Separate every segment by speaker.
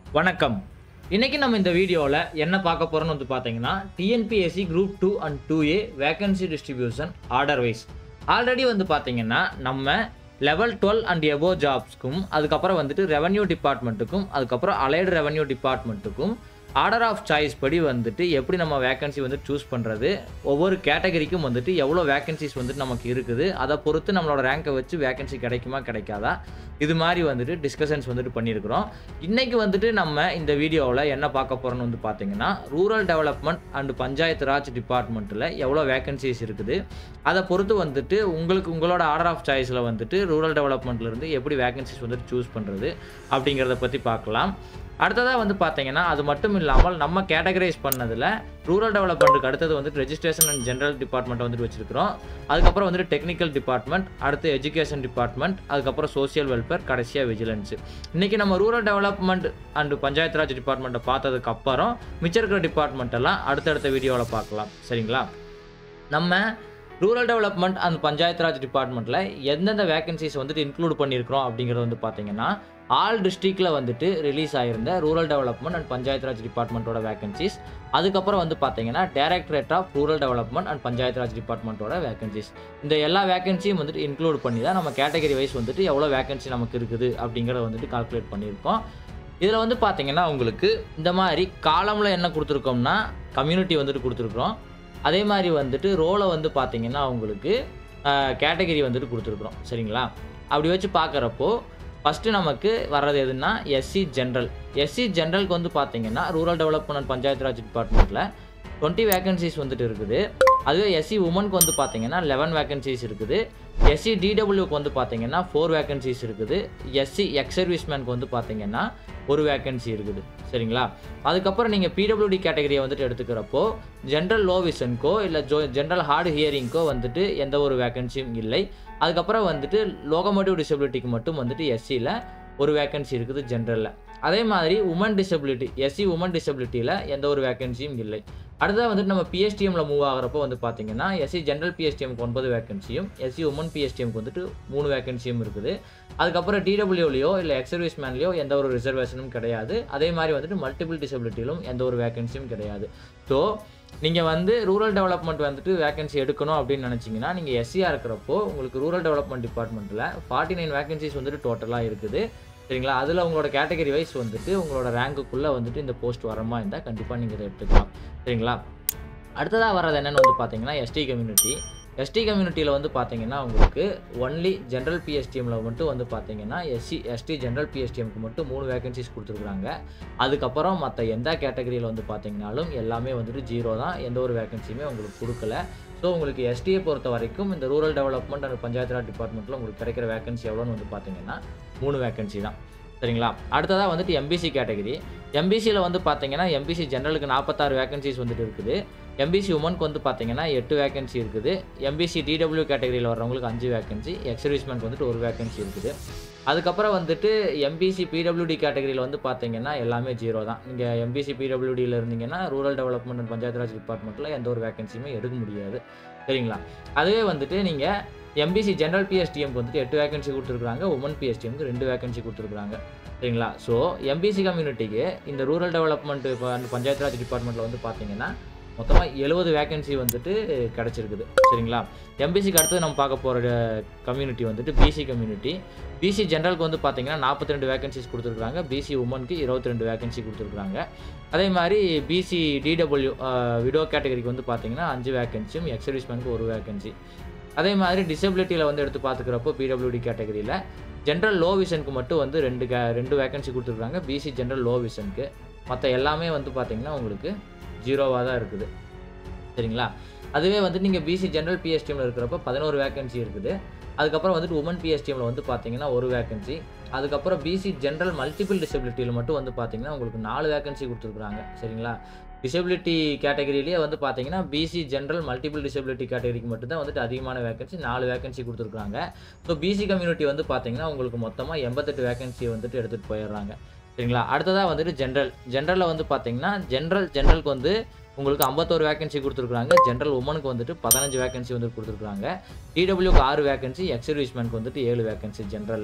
Speaker 1: வணக்கம் இன்னைக்கு நம்ம இந்த வீடியோவில் என்ன பார்க்க போகிறோம்னு வந்து பார்த்தீங்கன்னா TNPSC group two and two A vacancy distribution order wise already வந்து பார்த்தீங்கன்னா நம்ம லெவல் டுவெல் அண்ட் எபோ ஜாப்ஸ்க்கும் அதுக்கப்புறம் வந்துட்டு ரெவன்யூ டிபார்ட்மெண்ட்டுக்கும் அதுக்கப்புறம் அலைடு ரெவன்யூ டிபார்ட்மெண்ட்டுக்கும் ஆர்டர் ஆஃப் சாய்ஸ் படி வந்துட்டு எப்படி நம்ம வேகன்சி வந்து சூஸ் பண்ணுறது ஒவ்வொரு கேட்டகரிக்கும் வந்துட்டு எவ்வளோ வேகன்சிஸ் வந்துட்டு நமக்கு இருக்குது அதை பொறுத்து நம்மளோட ரேங்கை வச்சு வேகன்சி கிடைக்குமா கிடைக்காதா இது மாதிரி வந்துட்டு டிஸ்கஷன்ஸ் வந்துட்டு பண்ணியிருக்கிறோம் இன்றைக்கி வந்துட்டு நம்ம இந்த வீடியோவில் என்ன பார்க்க போகிறோம்னு வந்து பார்த்தீங்கன்னா rural development and panchayat raj டிபார்ட்மெண்ட்டில் எவ்வளோ வேகன்சிஸ் இருக்குது அதை பொறுத்து வந்துட்டு உங்களுக்கு உங்களோட ஆர்டர் ஆஃப் சாய்ஸில் வந்துட்டு ரூரல் டெவலப்மெண்ட்லேருந்து எப்படி வேகன்சிஸ் வந்துட்டு சூஸ் பண்ணுறது அப்படிங்கிறத பற்றி பார்க்கலாம் அடுத்ததாக வந்து பார்த்தீங்கன்னா அது மட்டும் இல்லாமல் நம்ம கேட்டகரைஸ் பண்ணதில் ரூரல் டெவலப்மெண்ட்டுக்கு அடுத்தது வந்துட்டு ரெஜிஸ்ட்ரேஷன் அண்ட் ஜென்ரல் டிபார்ட்மெண்ட் வந்துட்டு வச்சிருக்கிறோம் அதுக்கப்புறம் வந்துட்டு டெக்னிக்கல் டிபார்ட்மெண்ட் அடுத்து எஜுகேஷன் டிபார்ட்மெண்ட் அதுக்கப்புறம் சோஷியல் வெல்ஃபேர் கடைசியாக விஜிலன்ஸ் இன்றைக்கி நம்ம rural development and panchayat raj டிபார்ட்மெண்ட்டை பார்த்ததுக்கு அப்புறம் மிச்சம் இருக்கிற டிபார்ட்மெண்ட் எல்லாம் அடுத்தடுத்த வீடியோவில் பார்க்கலாம் சரிங்களா நம்ம rural development and panchayat raj டிபார்ட்மெண்ட்டில் எந்தெந்த வேகன்சிஸ் வந்துட்டு இன்க்ளூட் பண்ணியிருக்கிறோம் அப்படிங்கிறது வந்து பார்த்தீங்கன்னா ஆல் டிஸ்ட்ரிக்டில் வந்துட்டு ரிலீஸ் ஆகிருந்த rural development and panchayat raj டிபார்ட்மெண்ட்டோட வேகன்சிஸ் அதுக்கப்புறம் வந்து பார்த்தீங்கன்னா directorate of rural development and panchayat raj டிபார்ட்மெண்ட்டோட வேகன்சிஸ் இந்த எல்லா வேகன்சியும் வந்துட்டு இன்க்ளூட் பண்ணி தான் நம்ம கேட்டகரி வைஸ் வந்துட்டு எவ்வளோ வேகன்சி நமக்கு இருக்குது அப்படிங்கிறத வந்துட்டு கால்குலேட் பண்ணியிருக்கோம் இதில் வந்து பார்த்தீங்கன்னா உங்களுக்கு இந்த மாதிரி காலமில் என்ன கொடுத்துருக்கோம்னா கம்யூனிட்டி வந்துட்டு கொடுத்துருக்குறோம் அதே மாதிரி வந்துட்டு ரோலை வந்து பார்த்தீங்கன்னா உங்களுக்கு கேட்டகரி வந்துட்டு கொடுத்துருக்குறோம் சரிங்களா அப்படி வச்சு பார்க்குறப்போ ஃபஸ்ட்டு நமக்கு வர்றது எதுனா எஸ்சி ஜென்ரல் எஸ்சி ஜென்ரலுக்கு வந்து பார்த்தீங்கன்னா rural development and panchayat raj டிபார்ட்மெண்ட்டில் டுவெண்ட்டி வேகன்சிஸ் வந்துட்டு இருக்குது அதுவே எஸ்சி உமனுக்கு வந்து பார்த்தீங்கன்னா லெவன் வேகன்சிஸ் இருக்குது எஸ்சி டிடபிள்யூக்கு வந்து பார்த்தீங்கன்னா ஃபோர் வேகன்சிஸ் இருக்குது எஸ்சி எக்ஸ் சர்வீஸ்மேனுக்கு வந்து பார்த்தீங்கன்னா ஒரு வேகன்சி இருக்குது சரிங்களா அதுக்கப்புறம் நீங்கள் பிடபிள்யூடி கேட்டகரியை வந்துட்டு எடுத்துக்கிறப்போ ஜென்ரல் லோ விஷனுக்கோ இல்லை ஜோ ஜென்ரல் ஹார்ட் ஹியரிங்க்கோ வந்துட்டு எந்த ஒரு வேகன்சியும் இல்லை அதுக்கப்புறம் வந்துட்டு லோகமோட்டிவ் டிசபிலிட்டிக்கு மட்டும் வந்துட்டு எஸ்சியில் ஒரு வேகன்சி இருக்குது ஜென்ரலில் அதே மாதிரி உமன் டிசபிலிட்டி எஸ்சி உமன் டிசபிலிட்டியில் எந்த ஒரு வேகன்சியும் இல்லை அடுத்ததாக வந்துட்டு நம்ம பிஎஸ்டிஎம்மில் மூவ் ஆகிறப்போ வந்து பார்த்தீங்கன்னா எஸ்சி ஜென்ரல் பிஎஸ்டிஎம்க்கு ஒன்பது வேகன்சியும் எஸ்சி உமன் பிஎஸ்டிஎம்க்கு வந்துட்டு மூணு வேகன்சியும் இருக்குது அதுக்கப்புறம் டிடபிள்யூலையோ இல்லை எக்ஸ் சர்வீஸ் மேன்லையோ எந்த ஒரு ரிசர்வேஷனும் கிடையாது அதே மாதிரி வந்துட்டு மல்டிபிள் டிசபிலிட்டியிலும் எந்த ஒரு வேகன்சியும் கிடையாது ஸோ நீங்கள் வந்து ரூரல் டெவலப்மெண்ட் வந்துட்டு வேகன்சி எடுக்கணும் அப்படின்னு நினச்சிங்கன்னா நீங்கள் எஸ்சியாக இருக்கிறப்போ உங்களுக்கு ரூரல் டெவலப்மெண்ட் டிபார்ட்மெண்ட்டில் ஃபார்ட்டி நைன் வேகன்சிஸ் வந்துட்டு டோட்டலாக இருக்குது சரிங்களா அதில் உங்களோட கேட்டகரி வைஸ் வந்துட்டு உங்களோட ரேங்குக்குள்ளே வந்துட்டு இந்த போஸ்ட் வரமா இருந்தால் கண்டிப்பாக நீங்கள் இதை எடுத்துக்கலாம் சரிங்களா அடுத்ததாக வர்றது என்னென்னு வந்து பார்த்தீங்கன்னா எஸ்டி கம்யூனிட்டி எஸ்டி கம்யூனிட்டியில் வந்து பார்த்தீங்கன்னா உங்களுக்கு ஒன்லி ஜென்ரல் பிஎஸ்டிஎம்மில் மட்டும் வந்து பார்த்தீங்கன்னா எஸ்சி எஸ்டி ஜென்ரல் பிஎஸ்டிஎம்க்கு மட்டும் மூணு வேகன்சிஸ் கொடுத்துருக்குறாங்க அதுக்கப்புறம் மற்ற எந்த கேட்டகரியில் வந்து பார்த்தீங்கனாலும் எல்லாமே வந்துட்டு ஜீரோ தான் எந்த ஒரு வேகன்சியுமே உங்களுக்கு கொடுக்கல ஸோ உங்களுக்கு எஸ்டியை பொறுத்த வரைக்கும் இந்த rural development and panchayat raj டிபார்ட்மெண்ட்டில் உங்களுக்கு கிடைக்கிற வேகன்சி எவ்வளோன்னு வந்து பார்த்தீங்கன்னா மூணு வேகன்சி தான் சரிங்களா அடுத்ததாக வந்துட்டு எம்பிசி கேட்டகரி எம்பிசியில் வந்து பார்த்தீங்கன்னா எம்பிசி ஜென்ரலுக்கு நாற்பத்தாறு வேகன்சிஸ் வந்துட்டு இருக்குது எம்பிசி உமனுக்கு வந்து பார்த்தீங்கன்னா எட்டு வேகன்சி இருக்குது எம்பிசி டிடபிள்யூ கேட்டகரியில் வர்றவங்களுக்கு அஞ்சு வேகன்சி எக்ஸ் சர்வீஸ்மேனுக்கு வந்துட்டு ஒரு வேகன்சி இருக்குது அதுக்கப்புறம் வந்துட்டு எம்பிசி பிடபிள்யூடி கேட்டகரியில் வந்து பார்த்தீங்கன்னா எல்லாமே ஜீரோ தான் நீங்கள் எம்பிசி பிடபிள்யூடியில் இருந்தீங்கன்னா rural development and panchayat raj டிபார்ட்மெண்ட்டில் எந்த ஒரு வேகன்சியுமே எடுக்க முடியாது சரிங்களா அதுவே வந்துட்டு நீங்கள் எம்பிசி ஜென்ரல் பிஎஸ்டிஎம்க்கு வந்துட்டு எட்டு வேகன்சி கொடுத்துருக்காங்க உமன் பிஎஸ்டிஎம்க்கு ரெண்டு வேகன்சி கொடுத்துருக்காங்க சரிங்களா ஸோ எம்பிசி கம்யூனிட்டிக்கு இந்த rural development and panchayat raj டிபார்ட்மெண்ட்டில் வந்து பார்த்தீங்கன்னா மொத்தமாக எழுபது வேகன்சி வந்துட்டு கிடச்சிருக்குது சரிங்களா எம்பிசிக்கு அடுத்தது நம்ம பார்க்க போகிற கம்யூனிட்டி வந்துட்டு பிசி கம்யூனிட்டி பிசி ஜென்ரலுக்கு வந்து பார்த்தீங்கன்னா நாற்பத்தி ரெண்டு வேகன்சிஸ் கொடுத்துருக்காங்க பிசி உமனுக்கு இருபத்தி ரெண்டு வேகன்சி கொடுத்துருக்காங்க அதே மாதிரி பிசி டிடபிள்யூ விடோ கேட்டகரிக்கு வந்து பார்த்தீங்கன்னா அஞ்சு வேகன்சியும் எக்ஸ் சர்வீஸ்மேனுக்கு ஒரு வேகன்சி அதே மாதிரி டிசபிலிட்டியில் வந்து எடுத்து பார்த்துக்கிறப்போ பிடபிள்யூடி கேட்டகரியில் ஜென்ரல் லோ விஷனுக்கு மட்டும் வந்து ரெண்டு கே ரெண்டு வேகன்சி கொடுத்துருக்காங்க பிசி ஜென்ரல் லோ விஷனுக்கு மற்ற எல்லாமே வந்து பார்த்தீங்கன்னா உங்களுக்கு ஜீரோவாக தான் இருக்குது சரிங்களா அதுவே வந்துட்டு நீங்கள் பிசி ஜென்ரல் பிஎஸ்டிஎம்மில் இருக்கிறப்ப பதினோரு வேகன்சி இருக்குது அதுக்கப்புறம் வந்துட்டு உமன் பிஎஸ்டிஎம்மில் வந்து பார்த்தீங்கன்னா ஒரு வேகன்சி அதுக்கப்புறம் பிசி ஜென்ரல் மல்டிபிள் டிசபிலிட்டியில் மட்டும் வந்து பார்த்தீங்கன்னா உங்களுக்கு நாலு வேகன்சி கொடுத்துருக்குறாங்க சரிங்களா டிசபிலிட்டி கேட்டகரியிலேயே வந்து பார்த்தீங்கன்னா பிசி ஜென்ரல் மல்டிபிள் டிசபிலிட்டி கேட்டகரிக்கு மட்டும்தான் வந்துட்டு அதிகமான வேகன்சி நாலு வேகன்சி கொடுத்துருக்காங்க ஸோ பிசி கம்யூனிட்டி வந்து பார்த்தீங்கன்னா உங்களுக்கு மொத்தமாக எண்பத்தெட்டு வேகன்சியை வந்துட்டு எடுத்துகிட்டு போயிடுறாங்க சரிங்களா அடுத்ததாக வந்துட்டு ஜென்ரல் ஜென்ரலில் வந்து பார்த்தீங்கன்னா ஜென்ரல் ஜென்ரலுக்கு வந்து உங்களுக்கு ஐம்பத்தோரு வேகன்சி கொடுத்துருக்காங்க ஜென்ரல் உமனுக்கு வந்துட்டு பதினஞ்சு வேகன்சி வந்து கொடுத்துருக்காங்க டிடபிள்யூக்கு ஆறு வேகன்சி எக்ஸ் சர்வீஸ்மேனுக்கு வந்துட்டு ஏழு வேகன்சி ஜென்ரலில்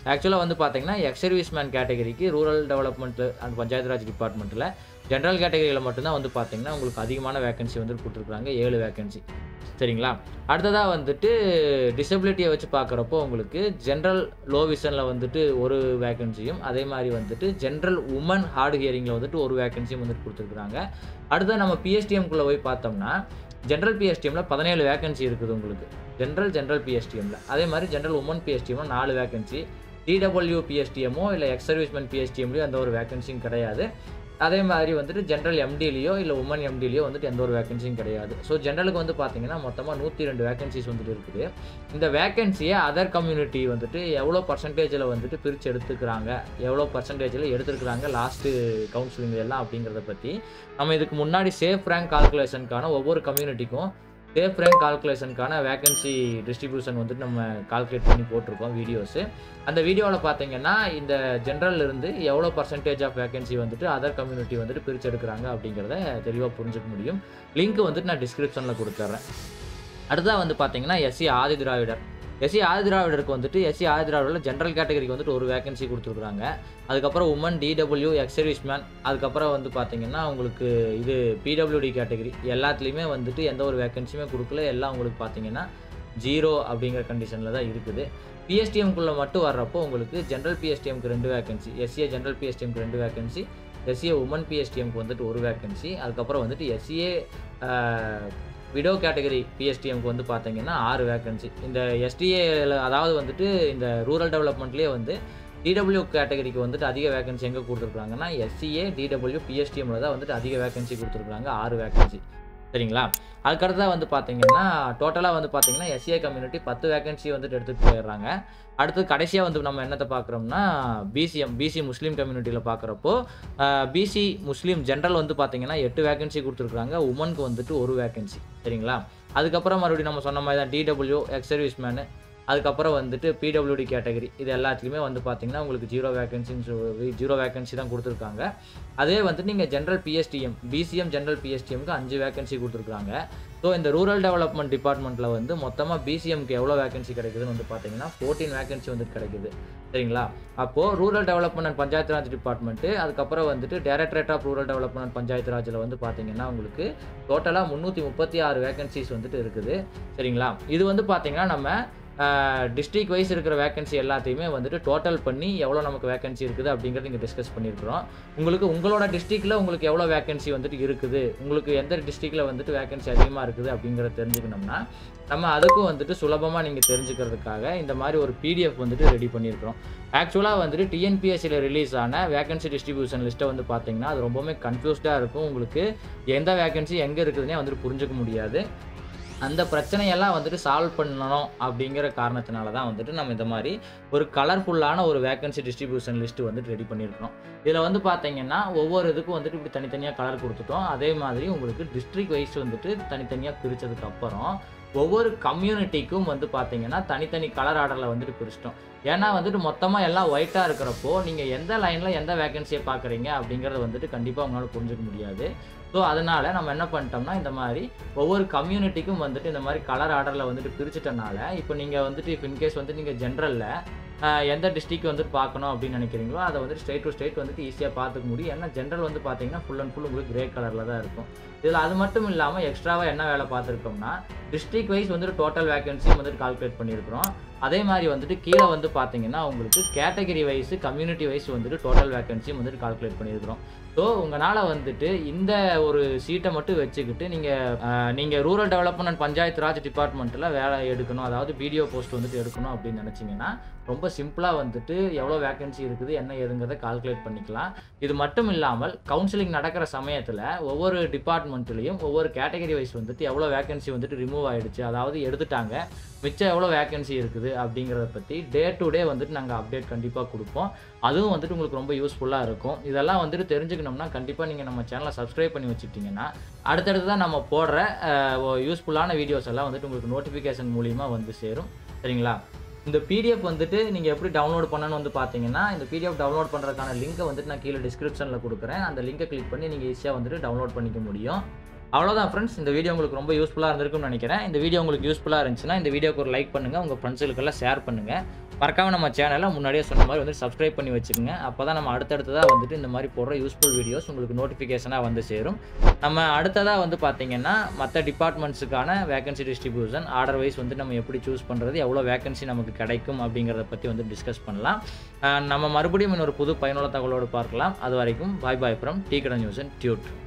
Speaker 1: ஆக்சுவலாக வந்து பார்த்தீங்கன்னா எக்ஸ் சர்வீஸ்மேன் கேட்டகரிக்கு rural development and panchayat raj டிபார்ட்மெண்ட்டில் ஜென்ரல் கேட்டகரியில் மட்டும்தான் வந்து பார்த்தீங்கன்னா உங்களுக்கு அதிகமான வேகன்சி வந்து கொடுத்துருக்குறாங்க ஏழு வேகன்சி சரிங்களா அடுத்ததாக வந்துட்டு டிசபிலிட்டியை வச்சு பார்க்குறப்போ உங்களுக்கு ஜென்ரல் லோ விஷனில் வந்துட்டு ஒரு வேகன்சியும் அதே மாதிரி வந்துட்டு ஜென்ரல் உமன் ஹார்ட் ஹியரிங்கில் வந்துட்டு ஒரு வேகன்சியும் வந்துட்டு கொடுத்துருக்குறாங்க அடுத்தது நம்ம பிஎஸ்டிஎம்குள்ளே போய் பார்த்தோம்னா ஜென்ரல் பிஎஸ்டிஎம்மில் பதினேழு வேகன்சி இருக்குது உங்களுக்கு ஜென்ரல் ஜென்ரல் பிஎஸ்டிஎம்மில் அதே மாதிரி ஜென்ரல் உமன் பிஎஸ்டிஎம்மில் நாலு வேகன்சி டிடபிள்யூ பிஎஸ்டிஎம்மோ இல்லை எக்ஸ் சர்வீஸ்மேன் பிஎஸ்டிஎம்லையோ எந்த ஒரு வேகன்சியும் கிடையாது அதே மாதிரி வந்துட்டு ஜென்ரல் எம்டிலையோ இல்லை உமன் எம்டிலையோ வந்துட்டு எந்த ஒரு வேகன்சியும் கிடையாது ஸோ ஜென்ரலுக்கு வந்து பார்த்தீங்கன்னா மொத்தமாக நூற்றி ரெண்டு வேகன்சிஸ் வந்துட்டு இருக்குது இந்த வேகன்சியை அதர் கம்யூனிட்டி வந்துட்டு எவ்வளோ பர்சன்டேஜில் வந்துட்டு பிரித்து எடுத்துக்கிறாங்க எவ்வளோ பர்சன்டேஜில் எடுத்துருக்குறாங்க லாஸ்ட்டு கவுன்சிலிங் எல்லாம் அப்படிங்கிறத பற்றி நம்ம இதுக்கு முன்னாடி சேஃப் ரேங்க் கால்குலேஷனுக்கான ஒவ்வொரு கம்யூனிட்டிக்கும் சேஃப் ரேங்க் கால்குலேஷனுக்கான வேகன்சி டிஸ்ட்ரிபியூஷன் வந்துட்டு நம்ம கால்குலேட் பண்ணி போட்டிருக்கோம் வீடியோஸு அந்த வீடியோவில் பார்த்தீங்கன்னா இந்த ஜென்ரல் இருந்து எவ்வளோ பர்சன்டேஜ் ஆஃப் வேகன்சி வந்துட்டு அதர் கம்யூனிட்டி வந்துட்டு பிரித்து எடுக்கிறாங்க அப்படிங்கிறத தெளிவாக புரிஞ்சுக்க முடியும் லிங்க் வந்துட்டு நான் டிஸ்கிரிப்ஷனில் கொடுத்துட்றேன் அடுத்ததாக வந்து பார்த்தீங்கன்னா எஸ்சி ஆதி திராவிடர் எஸ்சி ஆதி திராவிடருக்கு வந்துட்டு எஸ்சி ஆதி திராவிடரில் ஜென்ரல் கேட்டகரிக்கு வந்துட்டு ஒரு வேகன்சி கொடுத்துருக்குறாங்க அதுக்கப்புறம் உமன் டிடபிள்யூ எக்ஸ் சர்வீஸ்மேன் அதுக்கப்புறம் வந்து பார்த்தீங்கன்னா உங்களுக்கு இது பிடபிள்யூடி கேட்டகரி எல்லாத்துலேயுமே வந்துட்டு எந்த ஒரு வேகன்சியுமே கொடுக்கல எல்லாம் உங்களுக்கு பார்த்தீங்கன்னா ஜீரோ அப்படிங்கிற கண்டிஷனில் தான் இருக்குது பிஎஸ்டிஎம்குள்ளே மட்டும் வர்றப்போ உங்களுக்கு ஜென்ரல் பிஎஸ்டிஎம்க்கு ரெண்டு வேகன்சி எஸ்சிஏ ஜென்ரல் பிஎஸ்டிஎம்க்கு ரெண்டு வேகன்சி எஸ்சிஏ உமன் பிஎஸ்டிஎம்க்கு வந்துட்டு ஒரு வேகன்சி அதுக்கப்புறம் வந்துட்டு எஸ்சிஏ விடோ கேட்டகரி பிஎஸ்டிஎம்க்கு வந்து பார்த்தீங்கன்னா ஆறு வேகன்சி இந்த எஸ்டிஏல அதாவது வந்துட்டு இந்த ரூரல் டெவலப்மெண்ட்லேயே வந்து டிடபிள்யூ கேட்டகரிக்கு வந்துட்டு அதிக வேகன்சி எங்கே கொடுத்துருக்காங்கன்னா எஸ்சிஏ டிடபிள்யூ பிஎஸ்டிஎம்ல தான் வந்துட்டு அதிக வேகன்சி கொடுத்துருக்காங்க ஆறு வேகன்சி சரிங்களா அதுக்கடுத்ததாக வந்து பார்த்தீங்கன்னா டோட்டலாக வந்து பார்த்தீங்கன்னா எஸ்சிஏ கம்யூனிட்டி பத்து வேகன்சி வந்துட்டு எடுத்துகிட்டு போயிடுறாங்க அடுத்து கடைசியாக வந்து நம்ம என்னத்தை பார்க்குறோம்னா பிசிஎம் பிசி முஸ்லீம் கம்யூனிட்டியில் பார்க்குறப்போ பிசி முஸ்லீம் ஜென்ரல் வந்து பார்த்தீங்கன்னா எட்டு வேகன்சி கொடுத்துருக்குறாங்க உமனுக்கு வந்துட்டு ஒரு வேகன்சி சரிங்களா அதுக்கப்புறம் மறுபடியும் நம்ம சொன்ன மாதிரி தான் டிடபிள்யூ எக்ஸ் சர்வீஸ்மேனு அதுக்கப்புறம் வந்துட்டு பிடபிள்யூடி கேட்டகரி இது எல்லாத்துலேயுமே வந்து பார்த்தீங்கன்னா உங்களுக்கு ஜீரோ வேகன்சின்னு ஜீரோ வேகன்சி தான் கொடுத்துருக்காங்க அதே வந்துட்டு நீங்கள் ஜென்ரல் பிஎஸ்டிஎம் பிசிஎம் ஜென்ரல் பிஎஸ்டிஎம்க்கு அஞ்சு வேகன்சி கொடுத்துருக்காங்க ஸோ இந்த ரூரல் டெவலப்மெண்ட் டிபார்ட்மெண்ட்டில் வந்து மொத்தமாக பிசிஎம்க்கு எவ்வளோ வேகன்சி கிடைக்குதுன்னு வந்து பார்த்தீங்கன்னா ஃபோர்டீன் வேகன்சி வந்துட்டு கிடைக்குது சரிங்களா அப்போது rural development and panchayat raj department அதுக்கப்புறம் வந்துட்டு directorate of rural development and panchayat ராஜில் வந்து பார்த்தீங்கன்னா உங்களுக்கு டோட்டலாக முந்நூற்றி முப்பத்தி ஆறு வேகன்சிஸ் வந்துட்டு இருக்குது சரிங்களா இது வந்து பார்த்தீங்கன்னா நம்ம டிஸ்ட்ரிக் வைஸ் இருக்கிற வேகன்சி எல்லாத்தையுமே வந்துட்டு டோட்டல் பண்ணி எவ்வளோ நமக்கு வேகன்சி இருக்குது அப்படிங்கிறத இங்கே டிஸ்கஸ் பண்ணியிருக்கிறோம் உங்களுக்கு உங்களோட டிஸ்ட்ரிக்டில் உங்களுக்கு எவ்வளோ வேகன்சி வந்துட்டு இருக்குது உங்களுக்கு எந்த டிஸ்ட்ரிக்டில் வந்துட்டு வேகன்சி அதிகமாக இருக்குது அப்படிங்கிறத தெரிஞ்சுக்கணும்னா நம்ம அதுக்கும் வந்துட்டு சுலபமாக நீங்கள் தெரிஞ்சுக்கிறதுக்காக இந்த மாதிரி ஒரு பிடிஎஃப் வந்துட்டு ரெடி பண்ணியிருக்கிறோம் ஆக்சுவலாக வந்துட்டு டிஎன்பிஎஸ்சியில் ரிலீஸ் ஆன வேகன்சி டிஸ்ட்ரிபியூஷன் லிஸ்ட்டை வந்து பார்த்தீங்கன்னா அது ரொம்பவுமே கன்ஃபியூஸ்டாக இருக்கும் உங்களுக்கு எந்த வேகன்சி எங்கே இருக்குதுன்னே வந்துட்டு புரிஞ்சுக்க முடியாது அந்த பிரச்சனையெல்லாம் வந்துட்டு சால்வ் பண்ணணும் அப்படிங்கிற காரணத்தினால தான் வந்துட்டு நம்ம இந்த மாதிரி ஒரு கலர்ஃபுல்லான ஒரு வேகன்சி டிஸ்ட்ரிபியூஷன் லிஸ்ட்டு வந்துட்டு ரெடி பண்ணியிருக்கிறோம் இதில் வந்து பார்த்தீங்கன்னா ஒவ்வொரு இதுக்கும் வந்துட்டு இப்படி தனித்தனியாக கலர் கொடுத்துட்டோம் அதே மாதிரி உங்களுக்கு டிஸ்ட்ரிக்ட் வைஸ் வந்துட்டு தனித்தனியாக பிரித்ததுக்கு அப்புறம் ஒவ்வொரு கம்யூனிட்டிக்கும் வந்து பார்த்தீங்கன்னா தனித்தனி கலர் ஆர்டரில் வந்துட்டு பிரிச்சிட்டோம் ஏன்னா வந்துட்டு மொத்தமாக எல்லாம் ஒயிட்டாக இருக்கிறப்போ நீங்கள் எந்த லைனில் எந்த வேகன்சியை பார்க்குறீங்க அப்படிங்கிறத வந்துட்டு கண்டிப்பாக உங்களால் புரிஞ்சுக்க முடியாது ஸோ அதனால் நம்ம என்ன பண்ணிட்டோம்னா இந்த மாதிரி ஒவ்வொரு கம்யூனிட்டிக்கும் வந்துட்டு இந்த மாதிரி கலர் ஆர்டரில் வந்துட்டு பிரிச்சுட்டனால இப்போ நீங்கள் வந்துட்டு இப்போ இன்கேஸ் வந்து நீங்கள் ஜென்ரலில் எந்த டிஸ்ட்ரிக் வந்துட்டு பார்க்கணும் அப்படின்னு நினைக்கிறீங்களோ அதை வந்துட்டு ஸ்டேட் டு ஸ்டேட் வந்துட்டு ஈஸியாக பார்த்துக்க முடியும் ஏன்னா ஜென்ரல் வந்து பார்த்தீங்கன்னா ஃபுல் அண்ட் ஃபுல் உங்களுக்கு கிரே கலரில் தான் இருக்கும் இதில் அது மட்டும் இல்லாமல் எக்ஸ்ட்ராவாக என்ன வேலை பார்த்துருக்கோம்னா டிஸ்ட்ரிக் வைஸ் வந்துட்டு டோட்டல் வேகன்சியும் வந்துட்டு கால்குலேட் பண்ணியிருக்கிறோம் அதே மாதிரி வந்துட்டு கீழே வந்து பார்த்தீங்கன்னா உங்களுக்கு கேட்டகரி வைஸ் கம்யூனிட்டி வைஸ் வந்துட்டு டோட்டல் வேகன்சியும் வந்துட்டு கால்குலேட் பண்ணியிருக்கிறோம் ஸோ உங்களால் வந்துட்டு இந்த ஒரு சீட்டை மட்டும் வச்சுக்கிட்டு நீங்கள் நீங்கள் rural development and panchayat raj டிபார்ட்மெண்ட்டில் வேலை எடுக்கணும் அதாவது வீடியோ போஸ்ட் வந்துட்டு எடுக்கணும் அப்படின்னு நினச்சிங்கன்னா ரொம்ப சிம்பிளாக வந்துட்டு எவ்வளோ வேகன்சி இருக்குது என்ன ஏதுங்கிறத கால்குலேட் பண்ணிக்கலாம் இது மட்டும் இல்லாமல் கவுன்சிலிங் நடக்கிற சமயத்தில் ஒவ்வொரு டிபார்ட்மெண்ட்லேயும் ஒவ்வொரு கேட்டகரி வைஸ் வந்துட்டு எவ்வளோ வேகன்சி வந்துட்டு ரிமூவ் ஆகிடுச்சு அதாவது எடுத்துட்டாங்க மிச்சம் எவ்வளோ வேகன்சி இருக்குது அப்படிங்கிறத பற்றி டே டு டே வந்துட்டு நாங்கள் அப்டேட் கண்டிப்பாக கொடுப்போம் அதுவும் வந்துட்டு உங்களுக்கு ரொம்ப யூஸ்ஃபுல்லாக இருக்கும் இதெல்லாம் வந்துட்டு தெரிஞ்சுக்கணும்னா கண்டிப்பாக நீங்கள் நம்ம சேனலை சப்ஸ்கிரைப் பண்ணி வச்சுக்கிட்டிங்கன்னா அடுத்தடுத்து தான் நம்ம போடுற யூஸ்ஃபுல்லான வீடியோஸ் எல்லாம் வந்துட்டு உங்களுக்கு நோட்டிஃபிகேஷன் மூலியமாக வந்து சேரும் சரிங்களா இந்த பிடிஎஃப் வந்துட்டு நீங்கள் எப்படி டவுன்லோட் பண்ணணும்னு வந்து பார்த்தீங்கன்னா இந்த பிடிஎஃப் டவுன்லோட் பண்ணுறதுக்கான லிங்கை வந்துட்டு நான் கீழே டிஸ்கிரிப்ஷனில் கொடுக்குறேன் அந்த லிங்கை கிளிக் பண்ணி நீங்கள் ஈஸியாக வந்துட்டு டவுன்லோட் பண்ணிக்க முடியும் அவ்வளோதான் ஃப்ரெண்ட்ஸ் இந்த வீடியோ உங்களுக்கு ரொம்ப யூஸ்ஃபுல்லாக இருந்திருக்கும்னு நினைக்கிறேன் இந்த வீடியோ உங்களுக்கு யூஸ்ஃபுல்லாக இருந்துச்சுன்னா இந்த வீடியோக்கு ஒரு லைக் பண்ணுங்கள் உங்கள் ஃப்ரெண்ட்ஸுக்கெல்லாம் ஷேர் பண்ணுங்கள் மறக்காம நம்ம சேனலை முன்னாடியே சொன்ன மாதிரி வந்து சப்ஸ்கிரைப் பண்ணி வச்சுக்கோங்க அப்போ தான் நம்ம அடுத்தடுத்ததாக வந்துட்டு இந்த மாதிரி போடுற யூஸ்ஃபுல் வீடியோஸ் உங்களுக்கு நோட்டிஃபிகேஷனாக வந்து சேரும் நம்ம அடுத்ததாக வந்து பார்த்தீங்கன்னா மற்ற டிபார்ட்மெண்ட்ஸுக்கான வேகன்சி டிஸ்ட்ரிபியூஷன் ஆர்டர் வைஸ் வந்து நம்ம எப்படி சூஸ் பண்ணுறது எவ்வளோ வேகன்சி நமக்கு கிடைக்கும் அப்படிங்கிறத பற்றி வந்து டிஸ்கஸ் பண்ணலாம் அஹ் நம்ம மறுபடியும் இன்னொரு புது பயனுள்ள தகவலோடு பார்க்கலாம் அது வரைக்கும் பாய் பாய் ஃப்ரம் டீ கடை நியூஸ் அண்ட் டியூட்